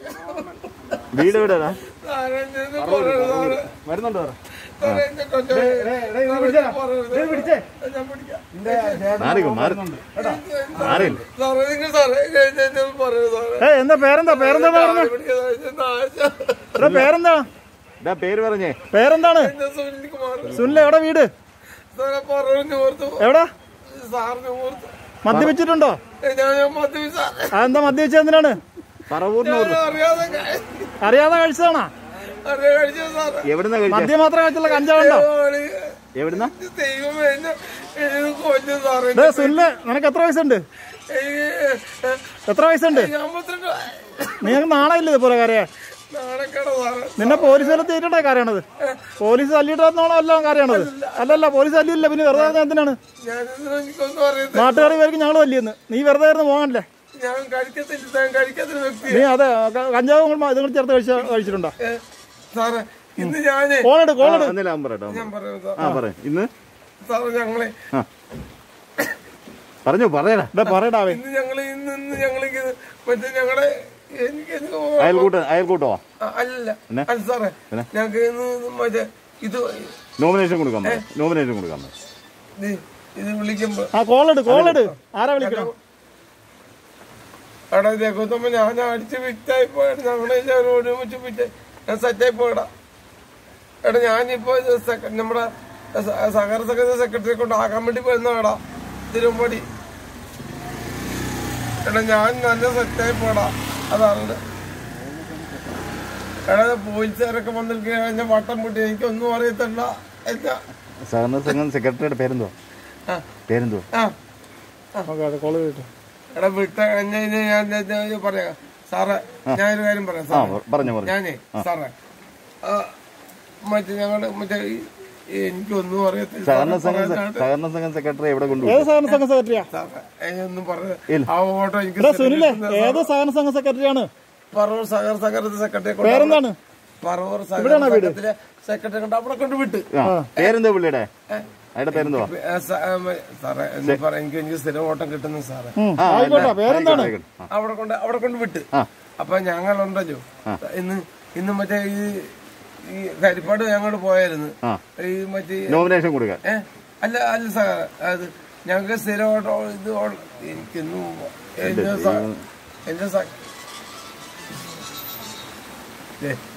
വീട് എവിടെയാ സാറേ എന്നെ പറയരുത് സാറേ. വരുന്നുണ്ടോ സാറേ എന്നെ കൊണ്ടുപോയി. സാറേ, പിടിച്ചേ ഞാൻ പിടിക്കാം. മാറിക്കോ മാറി മാറിയില്ല സാറേ നിങ്ങൾ സാറേ എന്നെ എന്നെ പറയരുത് സാറേ ഏ എന്താ പേരെന്താ പേരെന്താ പറഞ്ഞു പിടിക്കാം സാറേ. എന്നെ ആശ- എടാ പേരെന്താ ഇതാ പേര് പറഞ്ഞേ പേരെന്താണ് എന്നെ സുനിൽകുമാർ സുനിൽ എവിടെ വീട് സാറേ പറഞ്ഞു ഓർത്തു എവിടെ സാറിന് ഓർത്തു മദ്യപിച്ചിട്ടുണ്ടോ ഞാൻ ഞാൻ മദ്യപി സാറേ ആ എന്താ മദ്യപിച്ചത് എന്തിനാണ് പറവൂരിന് ഞാൻ അറിയാതെ കഴി- അറിയാതെ കഴിച്ചതാണോ അറിയാതെ കഴിച്ചത് സാറേ എവിടുന്ന കഴിച്ച മദ്യം മാത്രം കഴിച്ചുള്ള കഞ്ചാവുണ്ടോ ദൈവമേ, എവിടുന്ന ദൈവമേ എന്നെ എന്നെ കൊല്ലും സാറേ ഡേ സുനില് നിനക്ക് എത്ര വയസ്സുണ്ട് എനിക്ക് എത്ര വയസ്സുണ്ട് അമ്പത്തിരണ്ട് വയസ്സ്. നീ നാളെ ഇല്ല ഇതുപോലെ കാര്യ നാണക്കേടാ സാറേ നിന്നെ പോലീസ് സ്ഥലത്ത് തീറ്റിട്ടാ കാര്യമാണത് പോലീസ് തല്ലിയിട്ടാന്നോളം അല്ല കാര്യമാണത് അല്ലല്ല പോലീസ് തല്ലിയില്ല പിന്നെ വെറുതെ ഇരുന്നത് എന്തിനാണ് ഞാനിതൊന്നും എനിക്കൊന്നും അറിയത്തില്ല നാട്ടുകാർ പേർക്ക് ഞങ്ങൾ തല്ലിയെന്ന് നീ വെറുതെ ഇരുന്ന് പോകാനല്ലേ ഞാൻ കഴിക്കത്തില്ല ഞാൻ കഴിക്കാത്തൊരു വ്യക്തി നീ അതെ ക- കഞ്ചാവും കൂടെ ഇതും കൂടി ചേർത്ത് കഴിച്ച കഴിച്ചിട്ടുണ്ടോ സാറേ ഇന്ന് ഞാന് കോളിട് കോളിട് എന്നില്ല നമ്പർ കേട്ടോ ഞാൻ പറയാം സാർ ആ പറ ഇന്ന് സാറേ ഞങ്ങളെ പറഞ്ഞു പറയടാ ഡേ പറയടാവേ ഇന്ന് ഞങ്ങള് ഇന്ന് ഇന്ന് ഞങ്ങൾക്ക് മറ്റേ ഞങ്ങളെ എനിക്ക് എനിക്ക് അയൽക്കൂട്ട അയൽക്കൂട്ടോ ആ, അല്ലല്ല അല്ല സാറേ ഞങ്ങൾക്ക് ഇന്ന് മറ്റേ ഇത് നോമിനേഷൻ കൊടുക്കാൻ പറ നോമിനേഷൻ കൊടുക്കാൻ പറ ഇത് ഇത് വിളിക്കുമ്പോ ആ കോളിട് കോളിട് ആരാ വിളിക്കണം എടാ രഘുത്തമ്മ ഞാൻ അടിച്ച് വിറ്റായി പോയത് ഞങ്ങളെ ഞാൻ ഒരുമിച്ച് വിറ്റ് ഞാൻ സെറ്റായി പോയടാ എടാ ഞാനിപ്പോ ഇത് സെക്ര- നമ്മുടെ സ- സഹകരണ സംഘത്തിന്റെ സെക്രട്ടറിയെ കൊണ്ട് ആക്കാൻ വേണ്ടി പോയിരുന്നടാ തിരുമ്പടി എടാ ഞാൻ നല്ല സെറ്റായി പോടാ അതാണ് എടാ പോലീസുകാരൊക്കെ വന്നിരിക്കുക എന്നെ വട്ടം പൊട്ടി എനിക്കൊന്നും അറിയത്തില്ല എന്താ സഹകരണ സംഘം സെക്രട്ടറിയുടെ പേരെന്തോ ആ പേരെന്തോ ആ ഓക്കെ കോള് കേട്ടോ എടാ വിട്ട എന്നെ ഇനി ഞാൻ ഞാൻ- ഞാൻ പറയാം സാറേ ഞാനൊരു കാര്യം പറയാം ആ സാറേ പറഞ്ഞു പറഞ്ഞു ഞാനേ സാറേ ആ, മറ്റേ ഞങ്ങളുടെ മറ്റേ ഈ- ഈ എനിക്കൊന്നും അറിയത്തില്ല സഹകരണ സാറേ, സംഘം പറയാനായിട്ട്. സഹകരണ സംഘം സെക്രട്ടറി എവിടെ കൊണ്ടുപോയി ഏത് സഹകരണ സംഘ സെക്രട്ടറിയാ സാറേ എനിക്കൊന്നും പറയാ ഇല്ല. ആ ഓട്ടോ എനിക്ക് എടാ സുനിലെ ഏത് സഹകരണ സംഘ സെക്രട്ടറിയാണ് പറവൂർ സഹകരണ സംഘത്തിന്റെ സെക്രട്ടറിയെ കൊണ്ട് പേരെന്താണ് പറവൂർ സഹകരണ സംഘത്തിലെ സെക്രട്ടറി കൊണ്ട് അവിടെ കൊണ്ട് വിട്ട് ആ പേരെന്തോ പുള്ളിയുടെ അയാളുടെ പേരെന്തോ ആ, സ- ആ, മ- സാറേ എന്ന് പറയാം എനിക്ക് എനിക്ക് സ്ഥിരം ഓട്ടം കിട്ടുന്നു സാറേ ഉം, ആ, ആയിക്കോട്ടെ ഇല്ല. പേരെന്താണ് ആയിക്കോട്ടെ, ആയിക്കോട്ടെ. ആ. അവിടെ കൊണ്ട് അവിടെ കൊണ്ട് വിട്ട് ആ. അപ്പൊ ഞങ്ങളുണ്ടല്ലോ ഇന്ന് ഇന്ന് മറ്റേ ഈ ഈ കരിപ്പാട് ഞങ്ങള് പോയായിരുന്നു ആ. ഈ മറ്റേ നോമിനേഷൻ കൊടുക്കാൻ ഏ അല്ല അല്ല സാർ അത് ഞങ്ങൾക്ക് സ്ഥിരമായിട്ട് ഇത് ഉള്ള- എനിക്കൊന്നും എന്റെ സ- എന്റെ സ- ദേ,